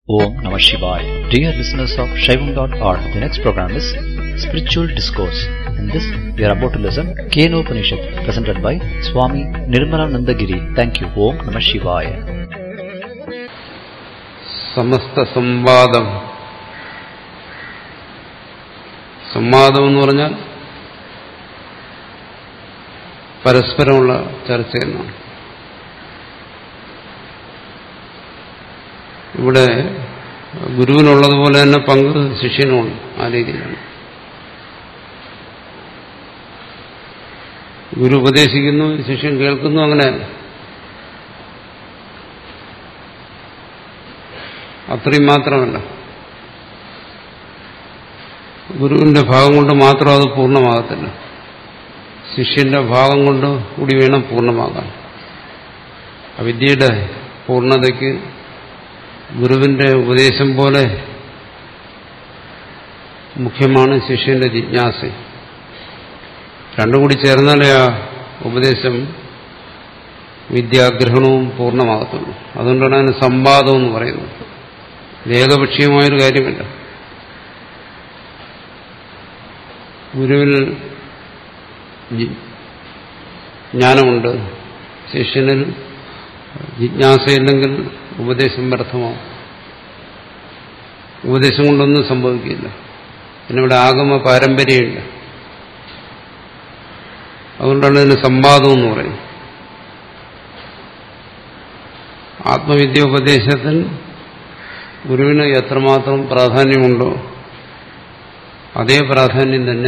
Om Namah Shivaya. Dear listeners of Shaivam.org, the next program is Spiritual Discourse. In this, we are about to listen Keno Upanishad, presented by Swami Nirmalananda Giri. Thank you. Om Namah Shivaya. സമസ്ത സംവാദം സംവാദം എന്ന് പറഞ്ഞാൽ പരസ്പരമുള്ള ചർച്ച എന്നാണ് ഇവിടെ ഗുരുവിനുള്ളതുപോലെ തന്നെ പങ്ക് ശിഷ്യനുമുണ്ട് ആ രീതിയിലാണ് ഗുരു ഉപദേശിക്കുന്നു ശിഷ്യൻ കേൾക്കുന്നു അങ്ങനെ അത്രയും മാത്രമല്ല ഗുരുവിന്റെ ഭാഗം കൊണ്ട് മാത്രം അത് പൂർണ്ണമാകത്തില്ല ശിഷ്യന്റെ ഭാഗം കൊണ്ട് കൂടി വേണം പൂർണ്ണമാകാൻ അവിദ്യയുടെ പൂർണ്ണതയ്ക്ക് ഗുരുവിന്റെ ഉപദേശം പോലെ മുഖ്യമാണ് ശിഷ്യന്റെ ജിജ്ഞാസ രണ്ടും കൂടി ചേർന്നാലേ ആ ഉപദേശം വിദ്യാഗ്രഹണവും പൂർണ്ണമാകത്തുള്ളൂ അതുകൊണ്ടാണ് അതിന് സംവാദം എന്ന് പറയുന്നത് ഇത് ഏകപക്ഷീയമായൊരു കാര്യമല്ല ഗുരുവിൽ ജ്ഞാനമുണ്ട് ശിഷ്യനിൽ ജിജ്ഞാസയില്ലെങ്കിൽ ഉപദേശം വ്യർത്ഥമാവും ഉപദേശം കൊണ്ടൊന്നും സംഭവിക്കില്ല പിന്നെ ഇവിടെ ആഗമ പാരമ്പര്യമില്ല അതുകൊണ്ടാണ് ഇതിന് സംവാദം എന്ന് പറയുന്നത് ആത്മവിദ്യ ഉപദേശത്തിൽ ഗുരുവിന് എത്രമാത്രം പ്രാധാന്യമുണ്ടോ അതേ പ്രാധാന്യം തന്നെ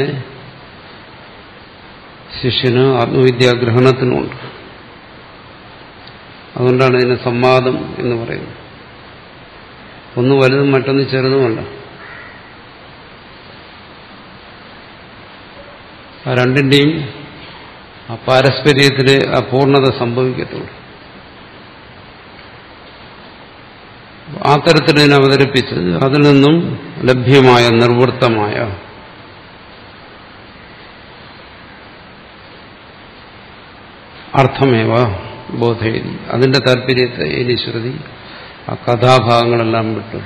ശിഷ്യന് ആത്മവിദ്യാഗ്രഹണത്തിനുമുണ്ട് അതുകൊണ്ടാണ് ഇതിന് സംവാദം എന്ന് പറയുന്നത് ഒന്ന് വലുതും മറ്റൊന്ന് ചെറുതുമല്ല ആ രണ്ടിന്റെയും ആ പാരസ്പര്യത്തിലെ ആ പൂർണ്ണത സംഭവിക്കത്തുള്ളൂ ആ തരത്തിൽ ഇതിനെ അവതരിപ്പിച്ച് അതിൽ നിന്നും ലഭ്യമായ നിർവൃത്തമായ അർത്ഥമേവ ബോധയതി അതിന്റെ താല്പര്യത്തെ ഇനി ശ്രുതി ആ കഥാഭാഗങ്ങളെല്ലാം വിട്ടു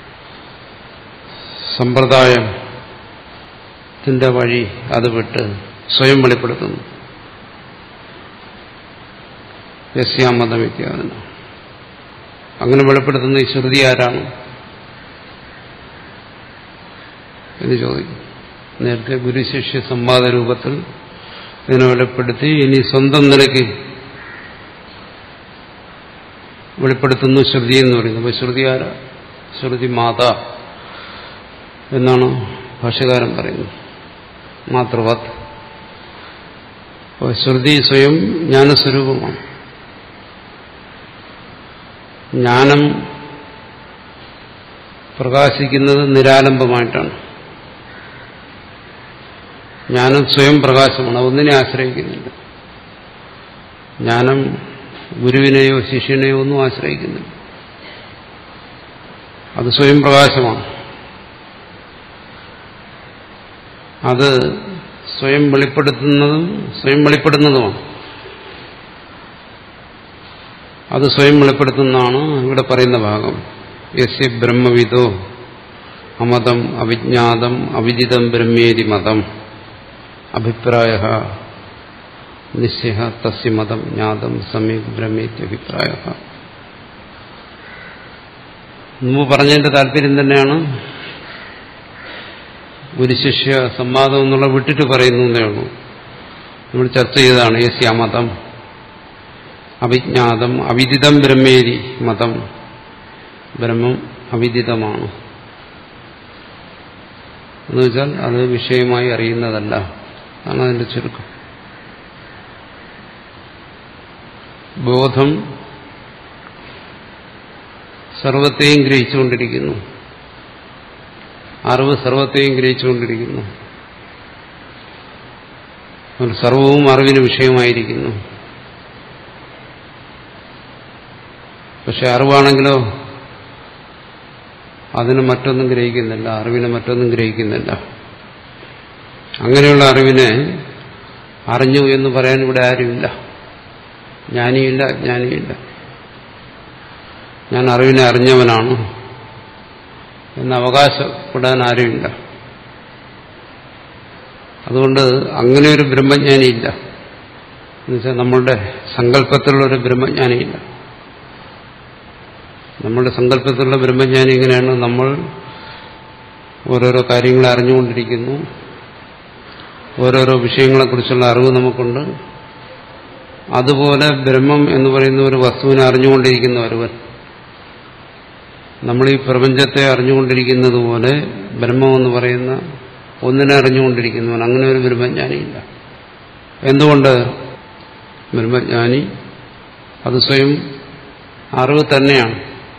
സമ്പ്രദായത്തിന്റെ വഴി അത് വിട്ട് സ്വയം വെളിപ്പെടുത്തുന്നു യസ്യാമതമിത്യാദിന അങ്ങനെ വെളിപ്പെടുത്തുന്ന ഈ ശ്രുതി ആരാണ് എന്ന് ചോദിക്കും നേരത്തെ ഗുരുശിഷ്യ സംവാദ രൂപത്തിൽ ഇതിനെ വെളിപ്പെടുത്തി ഇനി സ്വന്തം നിലയ്ക്ക് വെളിപ്പെടുത്തുന്നു ശ്രുതി എന്ന് പറയുന്നത് അപ്പൊ ശ്രുതി ആരാ ശ്രുതി മാത എന്നാണ് ഭാഷകാരൻ പറയുന്നത് മാതൃവത് ശ്രുതി സ്വയം ജ്ഞാനസ്വരൂപമാണ് ജ്ഞാനം പ്രകാശിക്കുന്നത് നിരാലംബമായിട്ടാണ് ജ്ഞാനം സ്വയം പ്രകാശമാണ് ഒന്നിനെ ആശ്രയിക്കുന്നില്ല ജ്ഞാനം ഗുരുവിനെയോ ശിഷ്യനെയോ ഒന്നും ആശ്രയിക്കുന്നില്ല അത് സ്വയം പ്രകാശമാണ് അത് സ്വയം വെളിപ്പെടുത്തുന്നതും സ്വയം വെളിപ്പെടുന്നതുമാണ് അത് സ്വയം വെളിപ്പെടുത്തുന്നതാണ് ഇവിടെ പറയുന്ന ഭാഗം യസ്യ ബ്രഹ്മവിദോ അമതം അവിജ്ഞാതം അവിദിതം ബ്രഹ്മേരി മതം അഭിപ്രായ നിശ്ചയ തസ്യ മതം ജ്ഞാതം സമീപ് ബ്രഹ്മേത്യഭിപ്രായ മുമ്പ് പറഞ്ഞതിന്റെ താല്പര്യം തന്നെയാണ് ഗുരുശിഷ്യ സംവാദം എന്നുള്ള വിട്ടിട്ട് പറയുന്നു എന്നേ ഉള്ളൂ നമ്മൾ ചർച്ച ചെയ്തതാണ് യസ്യ അമതം അവിജ്ഞാതം അവിദിതം ബ്രഹ്മേരി മതം ബ്രഹ്മം അവിദിതമാണ് എന്നുവെച്ചാൽ അത് വിഷയമായി അറിയുന്നതല്ല അതാണ് അതിന്റെ ചുരുക്കം ബോധം സർവത്തെയും ഗ്രഹിച്ചുകൊണ്ടിരിക്കുന്നു അറിവ് സർവത്തെയും ഗ്രഹിച്ചുകൊണ്ടിരിക്കുന്നു സർവവും അറിവിന് വിഷയമായിരിക്കുന്നു പക്ഷെ അറിവാണെങ്കിലോ അതിന് മറ്റൊന്നും ഗ്രഹിക്കുന്നില്ല അറിവിനെ മറ്റൊന്നും ഗ്രഹിക്കുന്നില്ല അങ്ങനെയുള്ള അറിവിനെ അറിഞ്ഞു എന്ന് പറയാൻ ഇവിടെ ആരുമില്ല ജ്ഞാനിയില്ല അജ്ഞാനിയില്ല ഞാൻ അറിവിനെ അറിഞ്ഞവനാണ് എന്ന് അവകാശപ്പെടാൻ ആരുമില്ല അതുകൊണ്ട് അങ്ങനെ ഒരു ബ്രഹ്മജ്ഞാനിയില്ല എന്നുവെച്ചാൽ നമ്മളുടെ സങ്കല്പത്തിലുള്ള ഒരു ബ്രഹ്മജ്ഞാനിയില്ല നമ്മളുടെ സങ്കല്പത്തിലുള്ള ബ്രഹ്മജ്ഞാനി എങ്ങനെയാണ് നമ്മൾ ഓരോരോ കാര്യങ്ങൾ അറിഞ്ഞുകൊണ്ടിരിക്കുന്നു ഓരോരോ വിഷയങ്ങളെക്കുറിച്ചുള്ള അറിവ് നമുക്കുണ്ട് അതുപോലെ ബ്രഹ്മം എന്ന് പറയുന്ന ഒരു വസ്തുവിനെ അറിഞ്ഞുകൊണ്ടിരിക്കുന്ന ഒരുവൻ നമ്മൾ ഈ പ്രപഞ്ചത്തെ അറിഞ്ഞുകൊണ്ടിരിക്കുന്നത് പോലെ ബ്രഹ്മം എന്ന് പറയുന്ന ഒന്നിനെ അറിഞ്ഞുകൊണ്ടിരിക്കുന്നവൻ അങ്ങനെ ഒരു ബ്രഹ്മജ്ഞാനിയില്ല എന്തുകൊണ്ട് ബ്രഹ്മജ്ഞാനി അത് സ്വയം അറിവ് തന്നെയാണ്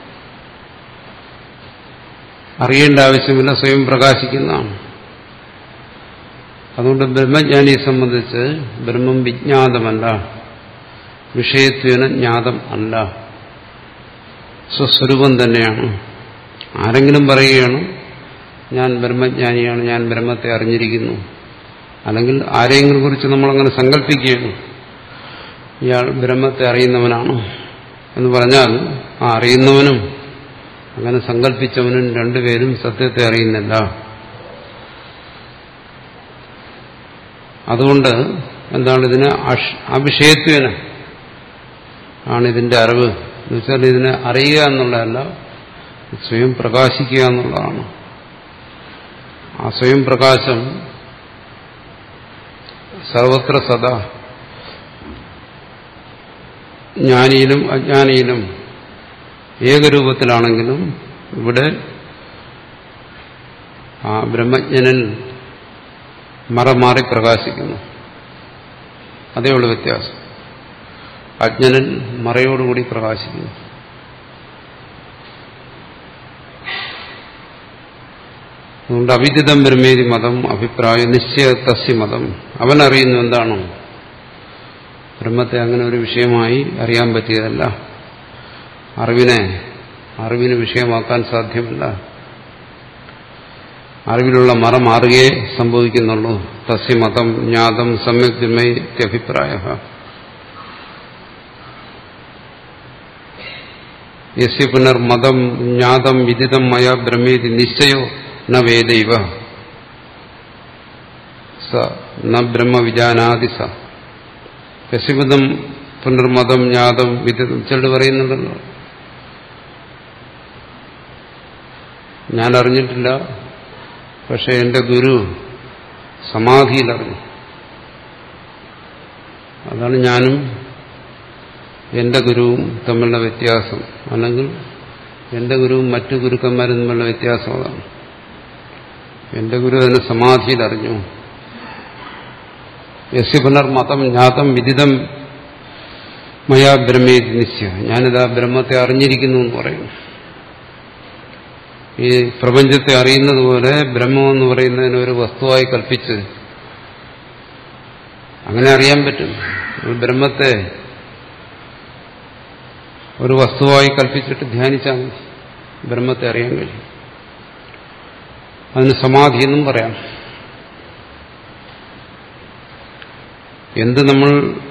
അറിയേണ്ട ആവശ്യമില്ല സ്വയം പ്രകാശിക്കുന്നതാണ് അതുകൊണ്ട് ബ്രഹ്മജ്ഞാനിയെ സംബന്ധിച്ച് ബ്രഹ്മം വിജ്ഞാതമല്ല വിഷയത്വേന ജ്ഞാതം അല്ല സ്വസ്വരൂപം തന്നെയാണ് ആരെങ്കിലും പറയുകയാണ് ഞാൻ ബ്രഹ്മജ്ഞാനിയാണ് ഞാൻ ബ്രഹ്മത്തെ അറിഞ്ഞിരിക്കുന്നു അല്ലെങ്കിൽ ആരെങ്കിലും കുറിച്ച് നമ്മളങ്ങനെ സങ്കല്പിക്കുകയാണ് ഇയാൾ ബ്രഹ്മത്തെ അറിയുന്നവനാണ് എന്ന് പറഞ്ഞാൽ ആ അറിയുന്നവനും അങ്ങനെ സങ്കല്പിച്ചവനും രണ്ടുപേരും സത്യത്തെ അറിയുന്നില്ല അതുകൊണ്ട് എന്താണ് ഇതിന് അവിഷയത്വന ആണ് ഇതിന്റെ അറിവ് എന്ന് വെച്ചാൽ ഇതിനെ അറിയുക എന്നുള്ളതല്ല സ്വയം പ്രകാശിക്കുക എന്നുള്ളതാണ് ആ സ്വയം പ്രകാശം സർവത്ര സദാ ജ്ഞാനിയിലും അജ്ഞാനിയിലും ഏകരൂപത്തിലാണെങ്കിലും ഇവിടെ ആ ബ്രഹ്മജ്ഞനിൽ മറമാറി പ്രകാശിക്കുന്നു അതേ ഉള്ളൂ വ്യത്യാസം അജ്ഞനിൽ മറയോടുകൂടി പ്രകാശിക്കുന്നു അതുകൊണ്ട് അവിദിതം ബ്രഹ്മേരി മതം അഭിപ്രായം നിശ്ചയ തസ്യ മതം അവൻ അറിയുന്നു എന്താണോ ബ്രഹ്മത്തെ അങ്ങനെ ഒരു വിഷയമായി അറിയാൻ പറ്റിയതല്ല അറിവിനെ അറിവിന് വിഷയമാക്കാൻ സാധ്യമല്ല അറിവിലുള്ള മറ മാറുകയെ സംഭവിക്കുന്നുള്ളൂ തസ്യ മതം ജ്ഞാതം സമ്യക് ബ്രഹ്മൈത്യഭിപ്രായ യസ്യ പുനർമതം ജ്ഞാതം വിദിതം മയ ബ്രഹ്മേതി നിശ്ചയോ ന വേദൈവ സ ന ബ്രഹ്മ വിജാനാതി സ യസ്യബുദ്ധം പുനർമതം ജ്ഞാതം വിദിതം ചിലട് പറയുന്നുണ്ടല്ലോ ഞാൻ അറിഞ്ഞിട്ടില്ല പക്ഷെ എന്റെ ഗുരു സമാധിയിലറിഞ്ഞു അതാണ് ഞാനും എന്റെ ഗുരുവും തമ്മിലുള്ള വ്യത്യാസം അല്ലെങ്കിൽ എന്റെ ഗുരുവും മറ്റു ഗുരുക്കന്മാരും തമ്മിലുള്ള വ്യത്യാസം അതാണ് എന്റെ ഗുരു അതിനെ സമാധിയിലറിഞ്ഞു യസ്യ പുനർമതം ജ്ഞാതം വിദിതം മയാ ബ്രഹ്മേതി നിശ്ചയ ഞാനിതാ ബ്രഹ്മത്തെ അറിഞ്ഞിരിക്കുന്നു എന്ന് പറയുന്നു ഈ പ്രപഞ്ചത്തെ അറിയുന്നത് പോലെ ബ്രഹ്മം എന്ന് പറയുന്നതിന് ഒരു വസ്തുവായി കൽപ്പിച്ച് അങ്ങനെ അറിയാൻ പറ്റും ബ്രഹ്മത്തെ ഒരു വസ്തുവായി കൽപ്പിച്ചിട്ട് ധ്യാനിച്ചാൽ മതി ബ്രഹ്മത്തെ അറിയാൻ കഴിയും അതിന് സമാധി എന്നും പറയാം എന്ത് നമ്മൾ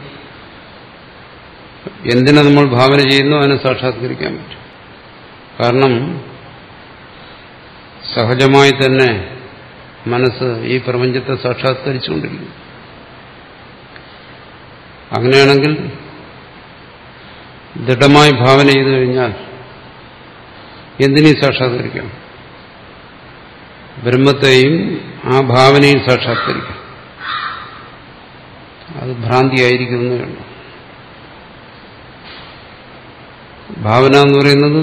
എന്തിനെ നമ്മൾ ഭാവന ചെയ്യുന്നു അതിനെ സാക്ഷാത്കരിക്കാൻ പറ്റും കാരണം സഹജമായി തന്നെ മനസ്സ് ഈ പ്രപഞ്ചത്തെ സാക്ഷാത്കരിച്ചുകൊണ്ടിരിക്കും അങ്ങനെയാണെങ്കിൽ ദൃഢമായി ഭാവന ചെയ്തു കഴിഞ്ഞാൽ എന്തിനേയും സാക്ഷാത്കരിക്കാം ബ്രഹ്മത്തെയും ആ ഭാവനയിൽ സാക്ഷാത്കരിക്കാം അത് ഭ്രാന്തിയായിരിക്കുന്നേ ഉള്ളൂ ഭാവന എന്ന് പറയുന്നത്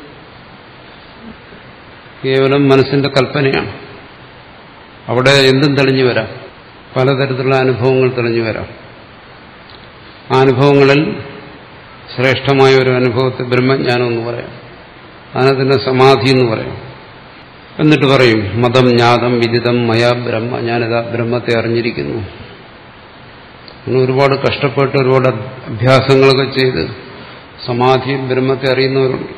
കേവലം മനസ്സിന്റെ കൽപ്പനയാണ് അവിടെ എന്തും തെളിഞ്ഞു വരാം പലതരത്തിലുള്ള അനുഭവങ്ങൾ തെളിഞ്ഞു വരാം ആ അനുഭവങ്ങളിൽ ശ്രേഷ്ഠമായ ഒരു അനുഭവത്തെ ബ്രഹ്മജ്ഞാനം എന്ന് പറയാം അതിനെ സമാധി എന്ന് പറയാം എന്നിട്ട് പറയും മതം ജ്ഞാതം വിദിതം മയാ ബ്രഹ്മ ഞാനിതാ ബ്രഹ്മത്തെ അറിഞ്ഞിരിക്കുന്നു അങ്ങനെ ഒരുപാട് കഷ്ടപ്പെട്ട് ഒരുപാട് അഭ്യാസങ്ങളൊക്കെ ചെയ്ത് സമാധിയിൽ ബ്രഹ്മത്തെ അറിയുന്നവരുണ്ട്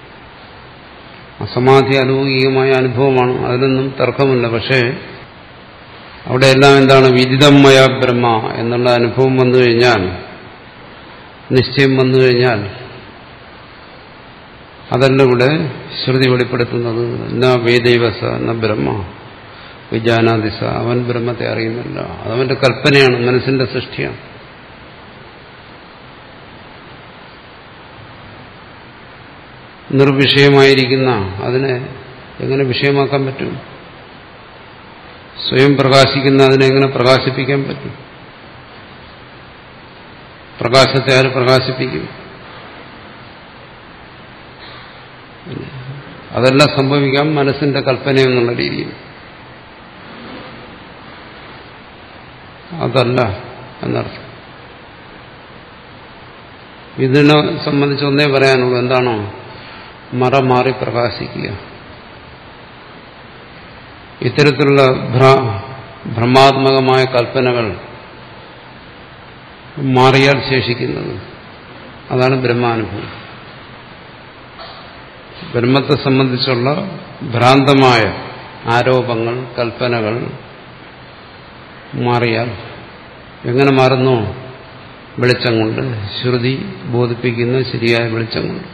അസമാധി അലൗകികമായ അനുഭവമാണ് അതിലൊന്നും തർക്കമില്ല പക്ഷേ അവിടെയെല്ലാം എന്താണ് വിദിതമയ ബ്രഹ്മ എന്നുള്ള അനുഭവം വന്നു കഴിഞ്ഞാൽ നിശ്ചയം വന്നു കഴിഞ്ഞാൽ അതല്ല ഇവിടെ ശ്രുതി വെളിപ്പെടുത്തുന്നത് ന വേദൈവസ ന ബ്രഹ്മ വിജാനാദിസ അവൻ ബ്രഹ്മത്തെ അറിയുന്നില്ല അതവന്റെ കൽപ്പനയാണ് മനസ്സിന്റെ സൃഷ്ടിയാണ് നിർവിഷയമായിരിക്കുന്ന അതിനെ എങ്ങനെ വിഷയമാക്കാൻ പറ്റും സ്വയം പ്രകാശിക്കുന്ന അതിനെ എങ്ങനെ പ്രകാശിപ്പിക്കാൻ പറ്റും പ്രകാശത്തെ ആര് പ്രകാശിപ്പിക്കും അതെല്ലാം സംഭവിക്കാം മനസ്സിന്റെ കൽപ്പന എന്നുള്ള രീതിയിൽ അതല്ല എന്നർത്ഥം ഇതിനെ സംബന്ധിച്ച് ഒന്നേ പറയാനുള്ളൂ എന്താണോ മറ മാറി പ്രകാശിക്കുക ഇത്തരത്തിലുള്ള ഭ്രമാത്മകമായ കൽപ്പനകൾ മാറിയാൽ ശേഷിക്കുന്നത് അതാണ് ബ്രഹ്മാനുഭവം ബ്രഹ്മത്തെ സംബന്ധിച്ചുള്ള ഭ്രാന്തമായ ആരോപങ്ങൾ കൽപ്പനകൾ മാറിയാൽ എങ്ങനെ മാറുന്നു വെളിച്ചം കൊണ്ട് ശ്രുതി ബോധിപ്പിക്കുന്ന ശരിയായ വെളിച്ചം കൊണ്ട്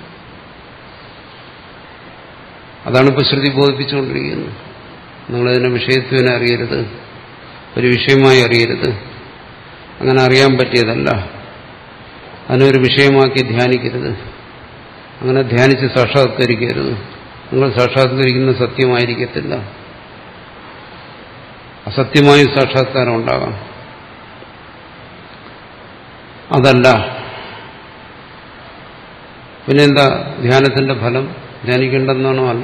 അതാണ് ഇപ്പോൾ ശ്രുതി ബോധിപ്പിച്ചുകൊണ്ടിരിക്കുന്നത് നിങ്ങളതിനെ വിഷയത്വനെ അറിയരുത് ഒരു വിഷയമായി അറിയരുത് അങ്ങനെ അറിയാൻ പറ്റിയതല്ല അതിനൊരു വിഷയമാക്കി ധ്യാനിക്കരുത് അങ്ങനെ ധ്യാനിച്ച് സാക്ഷാത്കരിക്കരുത് നിങ്ങൾ സാക്ഷാത്കരിക്കുന്ന സത്യമായിരിക്കത്തില്ല അസത്യമായ സാക്ഷാത്കാരം ഉണ്ടാകാം അതല്ല പിന്നെന്താ ധ്യാനത്തിന്റെ ഫലം ധ്യാനിക്കേണ്ടെന്നാണോ അല്ല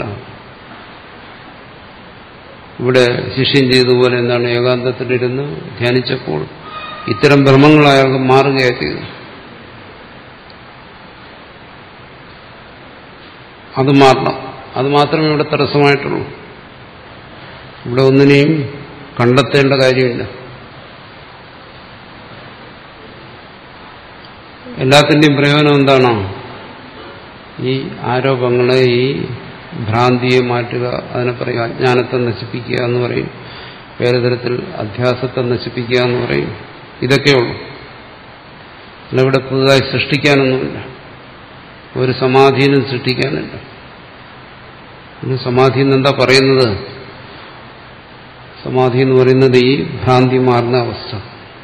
ഇവിടെ ശിഷ്യം ചെയ്തതുപോലെ എന്താണ് ഏകാന്തത്തിലിരുന്ന് ധ്യാനിച്ചപ്പോൾ ഇത്തരം ഭ്രമങ്ങൾ അയാൾക്ക് മാറുകയാണ് ചെയ്തത് അത് മാറണം അത് മാത്രമേ ഇവിടെ തടസ്സമായിട്ടുള്ളൂ ഇവിടെ ഒന്നിനെയും കണ്ടെത്തേണ്ട കാര്യമില്ല എല്ലാത്തിൻ്റെയും പ്രയോജനം എന്താണോ ഈ ആരോപങ്ങളെ ഈ ഭ്രാന്തിയെ മാറ്റുക അതിനെ പറയും അജ്ഞാനത്തെ നശിപ്പിക്കുക എന്ന് പറയും വേറെ തരത്തിൽ അധ്യാസത്തെ നശിപ്പിക്കുക എന്ന് പറയും ഇതൊക്കെയുള്ളൂ അല്ല ഇവിടെ പുതുതായി സൃഷ്ടിക്കാനൊന്നുമില്ല ഒരു സമാധിനും സൃഷ്ടിക്കാനില്ല പിന്നെ സമാധി എന്നെന്താ പറയുന്നത് സമാധി എന്ന് പറയുന്നത് ഈ ഭ്രാന്തി മാറുന്ന അവസ്ഥ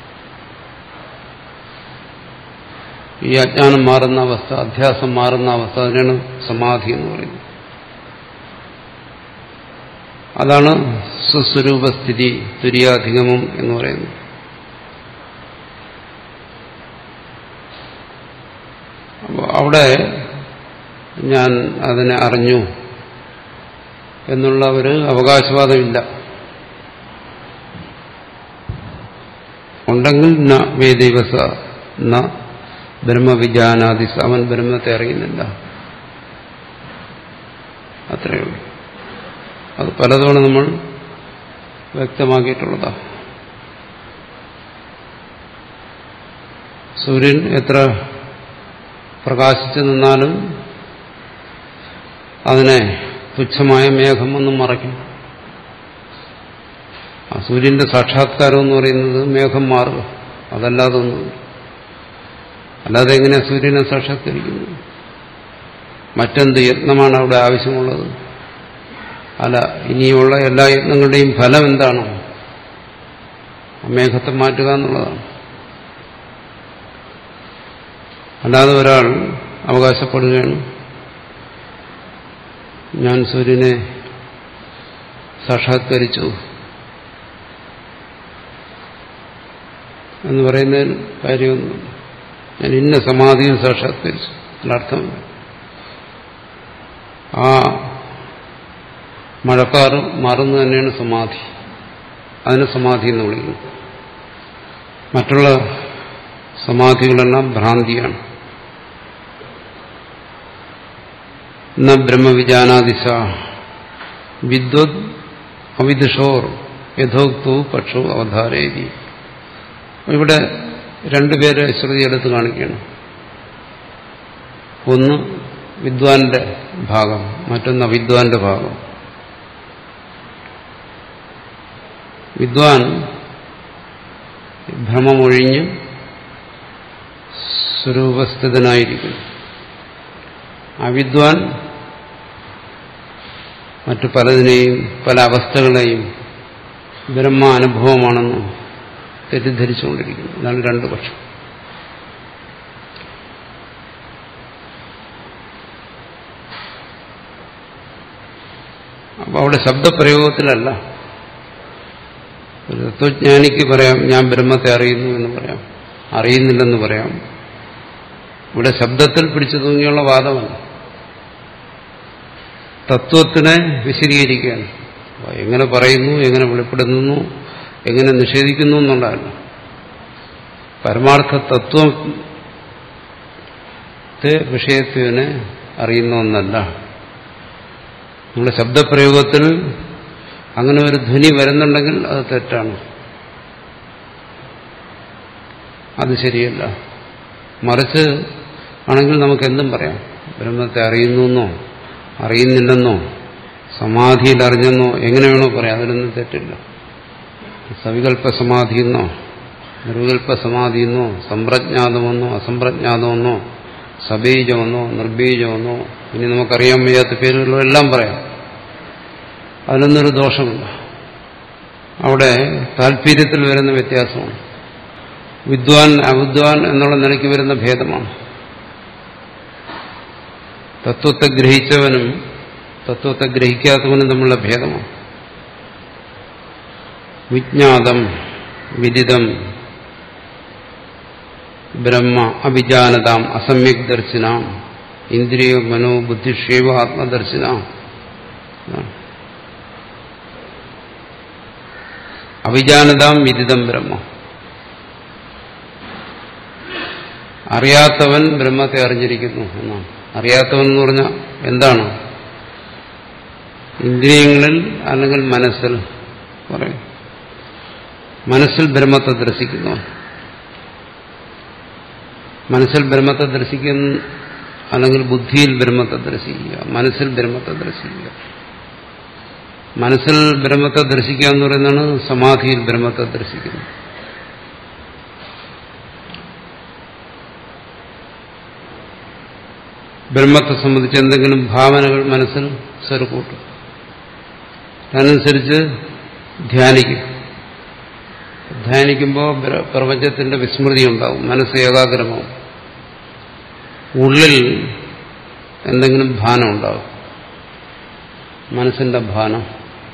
ഈ അജ്ഞാനം മാറുന്ന അവസ്ഥ അധ്യാസം മാറുന്ന അവസ്ഥ അതിനാണ് സമാധി എന്ന് പറയുന്നത് അതാണ് സ്വസ്വരൂപസ്ഥിതി തുര്യാധിഗമം എന്ന് പറയുന്നത് അപ്പോൾ അവിടെ ഞാൻ അതിനെ അറിഞ്ഞു എന്നുള്ള ഒരു അവകാശവാദമില്ല ഉണ്ടെങ്കിൽ ന വേദൈവസ ന ബ്രഹ്മവിജാനാദി അവൻ ബ്രഹ്മത്തെ അറിയുന്നില്ല അത്രയേ ഉള്ളൂ അത് പലതവണ നമ്മൾ വ്യക്തമാക്കിയിട്ടുള്ളതാ സൂര്യൻ എത്ര പ്രകാശിച്ചു നിന്നാലും അതിനെ തുച്ഛമായ മേഘം ഒന്നും മറയ്ക്കും ആ സൂര്യന്റെ സാക്ഷാത്കാരം എന്ന് പറയുന്നത് മേഘം മാറുക അതല്ലാതെ ഒന്നും അല്ലാതെ എങ്ങനെയാ സൂര്യനെ സാക്ഷാത്കരിക്കുന്നത് മറ്റെന്ത് യത്നമാണ് അവിടെ ആവശ്യമുള്ളത് അല്ല ഇനിയുള്ള എല്ലാ യത്നങ്ങളുടെയും ഫലം എന്താണ് മേഘത്തെ മാറ്റുക എന്നുള്ളതാണ് അല്ലാതെ ഒരാൾ അവകാശപ്പെടുകയാണ് ഞാൻ സൂര്യനെ സാക്ഷാത്കരിച്ചു എന്ന് പറയുന്നതിന് കാര്യമൊന്നും ഞാൻ ഇന്ന സമാധിയും സാക്ഷാത്കരിച്ചു അർത്ഥം ആ മഴക്കാറ് മാറുന്നത് തന്നെയാണ് സമാധി അതിനെ സമാധി എന്ന് വിളിക്കുന്നു മറ്റുള്ള സമാധികളെല്ലാം ഭ്രാന്തിയാണ് ന ബ്രഹ്മവിജാനാദിശ വിദ്വത് അവിദുഷോർ യഥോക്തു പക്ഷോ അവധാരേതി ഇവിടെ രണ്ടുപേരെ ശ്രുതി എടുത്ത് കാണിക്കുകയാണ് ഒന്ന് വിദ്വാന്റെ ഭാഗം മറ്റൊന്ന് അവിദ്വാന്റെ ഭാഗം വിദ്വാൻ ഭ്രമമൊഴിഞ്ഞ് സ്വരൂപസ്ഥിതനായിരിക്കും അവിദ്വാൻ മറ്റു പലതിനെയും പല അവസ്ഥകളെയും ബ്രഹ്മ അനുഭവമാണെന്ന് തെറ്റിദ്ധരിച്ചുകൊണ്ടിരിക്കുന്നു ഇതാണ് രണ്ടു പക്ഷം അപ്പൊ അവിടെ ശബ്ദപ്രയോഗത്തിലല്ല ഒരു തത്വജ്ഞാനിക്ക് പറയാം ഞാൻ ബ്രഹ്മത്തെ അറിയുന്നു എന്ന് പറയാം അറിയുന്നില്ലെന്ന് പറയാം ഇവിടെ ശബ്ദത്തിൽ പിടിച്ചു തൂങ്ങിയുള്ള വാദമല്ല തത്വത്തിനെ വിശദീകരിക്കുകയാണ് അപ്പൊ എങ്ങനെ പറയുന്നു എങ്ങനെ വെളിപ്പെടുന്നു എങ്ങനെ നിഷേധിക്കുന്നു എന്നുള്ളതല്ല പരമാർത്ഥ തത്വത്തെ വിഷയത്വനെ അറിയുന്ന ഒന്നല്ല നമ്മുടെ ശബ്ദപ്രയോഗത്തിൽ അങ്ങനെ ഒരു ധ്വനി വരുന്നുണ്ടെങ്കിൽ അത് തെറ്റാണ് അത് ശരിയല്ല മറിച്ച് ആണെങ്കിൽ നമുക്ക് എന്തും പറയാം ബ്രഹ്മത്തെ അറിയുന്നു എന്നോ അറിയുന്നില്ലെന്നോ സമാധിയിൽ അറിഞ്ഞെന്നോ എങ്ങനെ വേണോ പറയാം അതിലൊന്നും തെറ്റില്ല സവികൽപ്പ സമാധി എന്നോ നിർവികൽപ്പ സമാധി എന്നോ സമ്പ്രജ്ഞാതമെന്നോ അസംപ്രജ്ഞാതമെന്നോ സബീജമെന്നോ നിർബീജമെന്നോ ഇനി നമുക്കറിയാൻ വയ്യാത്ത പേരുകളോ എല്ലാം പറയാം അതിലൊന്നൊരു ദോഷമില്ല അവിടെ താല്പര്യത്തിൽ വരുന്ന വ്യത്യാസമാണ് വിദ്വാൻ അവിദ്വാൻ എന്നുള്ള നിലയ്ക്ക് വരുന്ന ഭേദമാണ് തത്വത്തെ ഗ്രഹിച്ചവനും തത്വത്തെ ഗ്രഹിക്കാത്തവനും തമ്മിലുള്ള ഭേദമാണ് വിജ്ഞാതം വിദിതം ബ്രഹ്മ അഭിജാനതാം അസമ്യക് ദർശനാം ഇന്ദ്രിയ മനോ ബുദ്ധിഷേവ ആത്മദർശനാം അഭിജാനതാം വിദിതം ബ്രഹ്മ അറിയാത്തവൻ ബ്രഹ്മത്തെ അറിഞ്ഞിരിക്കുന്നു എന്നാണ് അറിയാത്തവൻ എന്ന് പറഞ്ഞാൽ എന്താണ് ഇന്ദ്രിയങ്ങളിൽ അല്ലെങ്കിൽ മനസ്സിൽ പറയും മനസ്സിൽ ബ്രഹ്മത്തെ ദർശിക്കുന്നു മനസ്സിൽ ബ്രഹ്മത്തെ ദർശിക്കുന്ന അല്ലെങ്കിൽ ബുദ്ധിയിൽ ബ്രഹ്മത്തെ ദർശിക്കുക മനസ്സിൽ ബ്രഹ്മത്തെ ദർശിക്കുക മനസ്സിൽ ബ്രഹ്മത്തെ ദർശിക്കുക എന്ന് പറയുന്നതാണ് സമാധിയിൽ ബ്രഹ്മത്തെ ദർശിക്കുന്നത് ബ്രഹ്മത്തെ സംബന്ധിച്ച് എന്തെങ്കിലും ഭാവനകൾ മനസ്സിൽ സ്വരക്കൂട്ടും അതനുസരിച്ച് ധ്യാനിക്കും ധ്യാനിക്കുമ്പോൾ പ്രപഞ്ചത്തിന്റെ വിസ്മൃതി ഉണ്ടാവും മനസ്സ് ഏകാഗ്രമാവും ഉള്ളിൽ എന്തെങ്കിലും ഭാനം ഉണ്ടാവും മനസ്സിന്റെ ഭാനം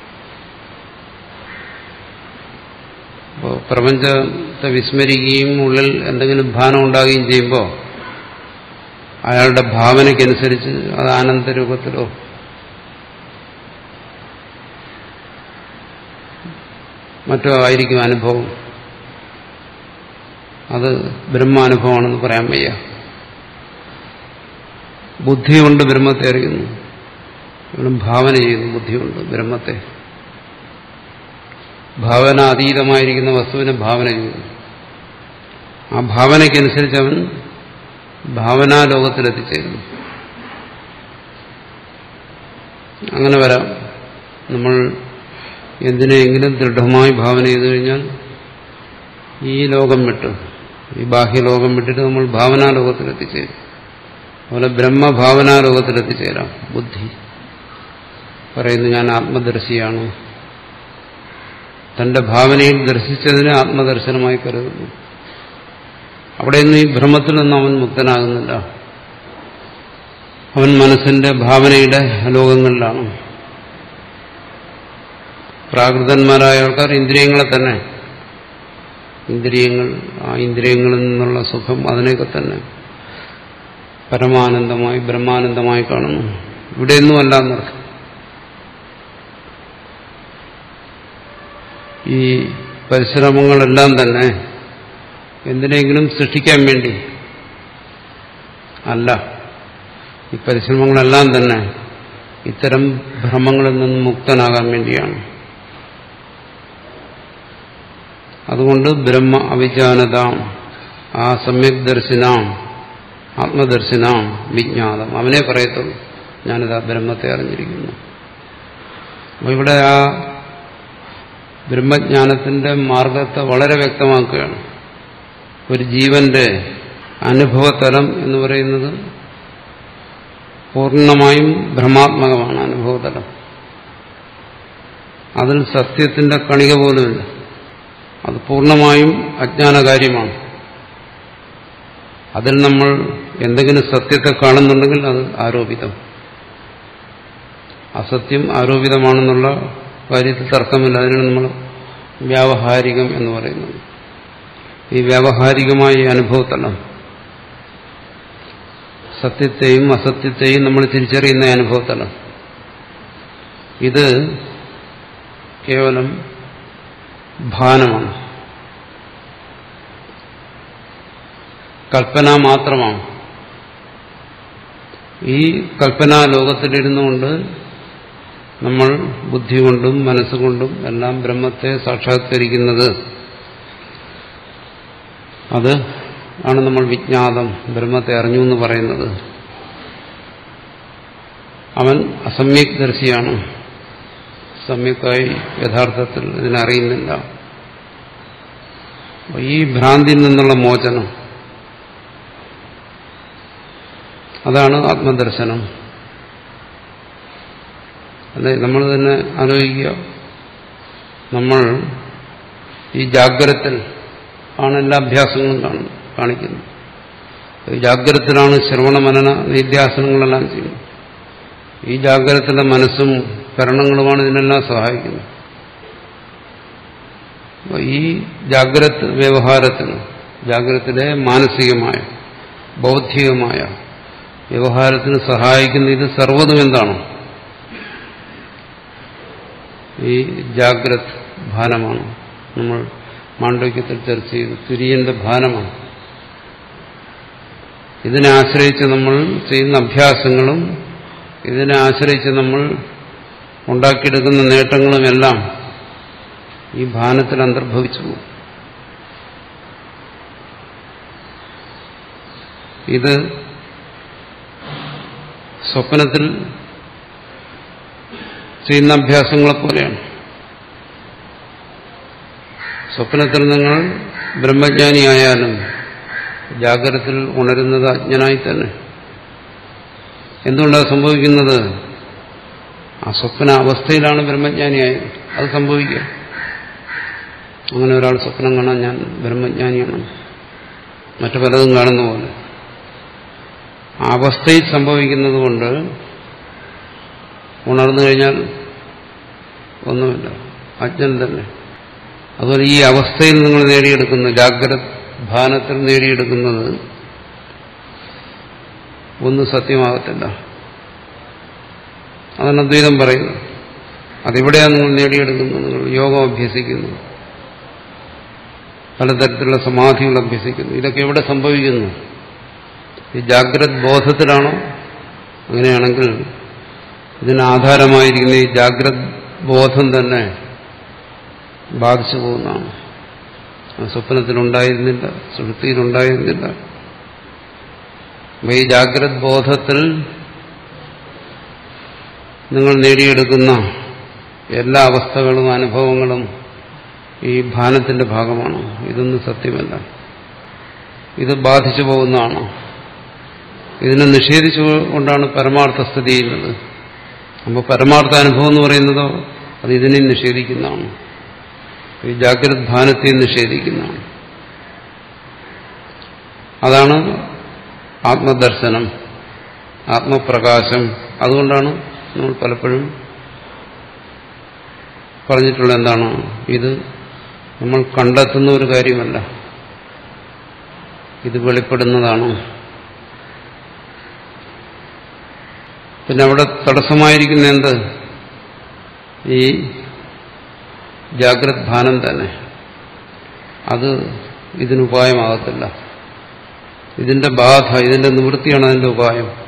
അപ്പോൾ പ്രപഞ്ചത്തെ വിസ്മരിക്കുകയും ഉള്ളിൽ എന്തെങ്കിലും ഭാനം ഉണ്ടാകുകയും ചെയ്യുമ്പോൾ അയാളുടെ ഭാവനയ്ക്കനുസരിച്ച് അത് ആനന്ദരൂപത്തിലോ മറ്റോ ആയിരിക്കും അനുഭവം അത് ബ്രഹ്മാനുഭവമാണെന്ന് പറയാൻ വയ്യ ബുദ്ധി കൊണ്ട് ബ്രഹ്മത്തെ അറിയുന്നു ഇവിടെ ഭാവന ചെയ്യുന്നു ബുദ്ധിയുണ്ട് ബ്രഹ്മത്തെ ഭാവന അതീതമായിരിക്കുന്ന വസ്തുവിനെ ഭാവന ചെയ്യുന്നു ആ ഭാവനയ്ക്കനുസരിച്ച് അവൻ ഭാവനാലോകത്തിലെത്തിച്ചേരുന്നു അങ്ങനെ വരാം നമ്മൾ എന്തിനെങ്കിലും ദൃഢമായി ഭാവന ചെയ്തു കഴിഞ്ഞാൽ ഈ ലോകം വിട്ട് ഈ ബാഹ്യലോകം വിട്ടിട്ട് നമ്മൾ ഭാവനാലോകത്തിലെത്തിച്ചേരും അതുപോലെ ബ്രഹ്മഭാവനാലോകത്തിലെത്തിച്ചേരാം ബുദ്ധി പറയുന്നു ഞാൻ ആത്മദർശിയാണ് തന്റെ ഭാവനയിൽ ദർശിച്ചതിനെ ആത്മദർശനമായി കരുതുന്നു അവിടെയൊന്നും ഈ ഭ്രമത്തിൽ നിന്ന് അവൻ മുക്തനാകുന്നില്ല അവൻ മനസ്സിന്റെ ഭാവനയുടെ ലോകങ്ങളിലാണ് പ്രാകൃതന്മാരായ ആൾക്കാർ ഇന്ദ്രിയങ്ങളെ തന്നെ ഇന്ദ്രിയങ്ങൾ ആ ഇന്ദ്രിയങ്ങളിൽ നിന്നുള്ള സുഖം അതിനെയൊക്കെ തന്നെ പരമാനന്ദമായി ബ്രഹ്മാനന്ദമായി കാണുന്നു ഇവിടെയൊന്നും അല്ല എന്നർത്ഥം ഈ പരിശ്രമങ്ങളെല്ലാം തന്നെ എന്തിനെങ്കിലും സൃഷ്ടിക്കാൻ വേണ്ടി അല്ല ഈ പരിശ്രമങ്ങളെല്ലാം തന്നെ ഇത്തരം ഭ്രമങ്ങളിൽ നിന്ന് മുക്തനാകാൻ വേണ്ടിയാണ് അതുകൊണ്ട് ബ്രഹ്മ അവിജാനതാം ആ സമ്യക് ദർശനാം ആത്മദർശനാം വിജ്ഞാതം അവനെ പറയത്തുള്ളൂ ഞാനിതാ ബ്രഹ്മത്തെ അറിഞ്ഞിരിക്കുന്നു അപ്പോൾ ഇവിടെ ആ ബ്രഹ്മജ്ഞാനത്തിന്റെ മാർഗത്തെ വളരെ വ്യക്തമാക്കുകയാണ് ഒരു ജീവന്റെ അനുഭവതലം എന്ന് പറയുന്നത് പൂർണ്ണമായും ഭ്രമാത്മകമാണ് അനുഭവതലം അതിൽ സത്യത്തിന്റെ കണിക പോലുമില്ല അത് പൂർണ്ണമായും അജ്ഞാനകാര്യമാണ് അതിൽ നമ്മൾ എന്തെങ്കിലും സത്യത്തെ കാണുന്നുണ്ടെങ്കിൽ അത് ആരോപിതം അസത്യം ആരോപിതമാണെന്നുള്ള കാര്യത്തിൽ തർക്കമില്ല അതിനാണ് നമ്മൾ വ്യാവഹാരികം എന്ന് പറയുന്നത് ഈ വ്യാവഹാരികമായ ഈ അനുഭവത്തല്ല സത്യത്തെയും അസത്യത്തെയും നമ്മൾ തിരിച്ചറിയുന്ന അനുഭവത്തല്ല ഇത് കേവലം ഭാനമാണ് കൽപ്പന മാത്രമാണ് ഈ കൽപ്പനാ ലോകത്തിലിരുന്നുകൊണ്ട് നമ്മൾ ബുദ്ധി കൊണ്ടും മനസ്സുകൊണ്ടും എല്ലാം ബ്രഹ്മത്തെ സാക്ഷാത്കരിക്കുന്നത് അത് ആണ് നമ്മൾ വിജ്ഞാതം ബ്രഹ്മത്തെ അറിഞ്ഞു എന്ന് പറയുന്നത് അവൻ അസമ്യക് ദർശിയാണ് സമ്യക്കായി യഥാർത്ഥത്തിൽ ഇതിനറിയുന്നില്ല ഈ ഭ്രാന്തിയിൽ നിന്നുള്ള മോചനം അതാണ് ആത്മദർശനം അല്ലെ നമ്മൾ തന്നെ ആലോചിക്കുക നമ്മൾ ഈ ജാഗ്രത്തിൽ ആണ് എല്ലാ അഭ്യാസങ്ങളും കാണുന്നത് കാണിക്കുന്നത് ഈ ജാഗ്രത്തിലാണ് ശ്രവണ മനന നിത്യാസനങ്ങളെല്ലാം ചെയ്യുന്നത് ഈ ജാഗ്രതത്തിലെ മനസ്സും കരണങ്ങളുമാണ് ഇതിനെല്ലാം സഹായിക്കുന്നത് അപ്പോൾ ഈ ജാഗ്രത് വ്യവഹാരത്തിന് ജാഗ്രതത്തിലെ മാനസികമായ ബൗദ്ധികമായ വ്യവഹാരത്തിന് സഹായിക്കുന്ന ഇത് സർവ്വതും എന്താണ് ഈ ജാഗ്രത് ഭാനമാണ് നമ്മൾ മാണ്ഡവ്യത്തിൽ ചർച്ച ചെയ്തു തുര്യന്റെ ഭാനമാണ് ഇതിനെ ആശ്രയിച്ച് നമ്മൾ ചെയ്യുന്ന അഭ്യാസങ്ങളും ഇതിനെ ആശ്രയിച്ച് നമ്മൾ ഉണ്ടാക്കിയെടുക്കുന്ന നേട്ടങ്ങളുമെല്ലാം ഈ ഭാനത്തിൽ അന്തർഭവിച്ചു പോകും ഇത് സ്വപ്നത്തിൽ ചെയ്യുന്ന അഭ്യാസങ്ങളെ പോലെയാണ് സ്വപ്നത്തിൽ നിങ്ങൾ ബ്രഹ്മജ്ഞാനിയായാലും ജാഗ്രതത്തിൽ ഉണരുന്നത് അജ്ഞനായി തന്നെ എന്തുകൊണ്ടാണ് സംഭവിക്കുന്നത് ആ സ്വപ്ന അവസ്ഥയിലാണ് ബ്രഹ്മജ്ഞാനിയായത് അത് സംഭവിക്കുക അങ്ങനെ ഒരാൾ സ്വപ്നം കാണാൻ ഞാൻ ബ്രഹ്മജ്ഞാനിയാണ് മറ്റു പലതും കാണുന്ന പോലെ ആ അവസ്ഥയിൽ സംഭവിക്കുന്നത് കൊണ്ട് ഉണർന്നു കഴിഞ്ഞാൽ ഒന്നുമില്ല അജ്ഞൻ തന്നെ അതുപോലെ ഈ അവസ്ഥയിൽ നിങ്ങൾ നേടിയെടുക്കുന്ന ജാഗ്രത ഭാനത്തിൽ നേടിയെടുക്കുന്നത് ഒന്നും സത്യമാകത്തില്ല അതാണ് അദ്വൈതം പറയുന്നത് അതിവിടെയാണ് നിങ്ങൾ നേടിയെടുക്കുന്നത് നിങ്ങൾ യോഗം അഭ്യസിക്കുന്നു പലതരത്തിലുള്ള സമാധികൾ അഭ്യസിക്കുന്നു ഇതൊക്കെ എവിടെ സംഭവിക്കുന്നു ഈ ജാഗ്രത് ബോധത്തിലാണോ അങ്ങനെയാണെങ്കിൽ ഇതിന് ആധാരമായിരിക്കുന്ന ഈ ജാഗ്രത് ബോധം തന്നെ ബാധിച്ചു പോകുന്നതാണ് സ്വപ്നത്തിലുണ്ടായിരുന്നില്ല സുഹൃത്തിയിലുണ്ടായിരുന്നില്ല ഈ ജാഗ്രത് ബോധത്തിൽ നിങ്ങൾ നേടിയെടുക്കുന്ന എല്ലാ അവസ്ഥകളും അനുഭവങ്ങളും ഈ ഭാനത്തിന്റെ ഭാഗമാണ് ഇതൊന്നും സത്യമല്ല ഇത് ബാധിച്ചു പോകുന്നതാണ് ഇതിനെ നിഷേധിച്ചുകൊണ്ടാണ് പരമാർത്ഥ സ്ഥിതി ചെയ്യുന്നത് അപ്പോൾ പരമാർത്ഥ അനുഭവം എന്ന് പറയുന്നതോ അത് ഇതിനെ നിഷേധിക്കുന്നതാണ് ഈ ജാഗ്രത് ഭാനത്തെ നിഷേധിക്കുന്നതാണ് അതാണ് ആത്മദർശനം ആത്മപ്രകാശം അതുകൊണ്ടാണ് നമ്മൾ പലപ്പോഴും പറഞ്ഞിട്ടുള്ള എന്താണ് ഇത് നമ്മൾ കണ്ടെത്തുന്ന ഒരു കാര്യമല്ല ഇത് വെളിപ്പെടുന്നതാണ് പിന്നെ അവിടെ തടസ്സമായിരിക്കുന്ന എന്ത് ഈ ജാഗ്രത് ഭാനം തന്നെ അത് ഇതിനുപായമാകത്തില്ല ഇതിന്റെ ബാധ ഇതിന്റെ നിവൃത്തിയാണ് അതിന്റെ ഉപായം